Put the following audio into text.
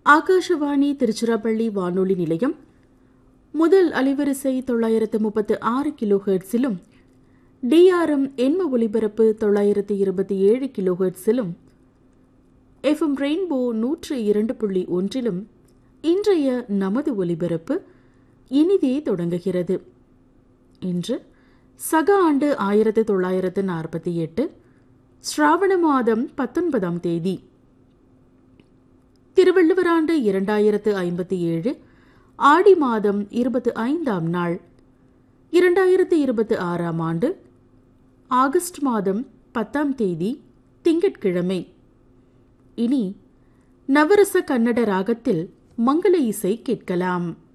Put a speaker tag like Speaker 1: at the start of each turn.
Speaker 1: ஆகாஷவாணி திருச்சிராப்பள்ளி வானொலி நிலையம் முதல் அலைவரிசை தொள்ளாயிரத்து முப்பத்து ஆறு கிலோ ஹெர்ட்ஸிலும் டிஆர்எம் எண்ம ஒலிபரப்பு தொள்ளாயிரத்து இருபத்தி ஏழு கிலோ ஹெர்ட்ஸிலும் எஃப்எம் ரெயின்போ நூற்று இரண்டு புள்ளி ஒன்றிலும் இன்றைய நமது ஒலிபரப்பு இனிதே தொடங்குகிறது இன்று சக ஆண்டு ஆயிரத்து தொள்ளாயிரத்து நாற்பத்தி எட்டு ஸ்ராவண மாதம் பத்தொன்பதாம் தேதி திருவள்ளுவர் ஆண்டு இரண்டாயிரத்து ஐம்பத்தி ஏழு ஆடி மாதம் இருபத்தி ஐந்தாம் நாள் இரண்டாயிரத்து இருபத்தி ஆறாம் ஆண்டு ஆகஸ்ட் மாதம் பத்தாம் தேதி திங்கட்கிழமை இனி நவரச கன்னட ராகத்தில் மங்கள இசை கேட்கலாம்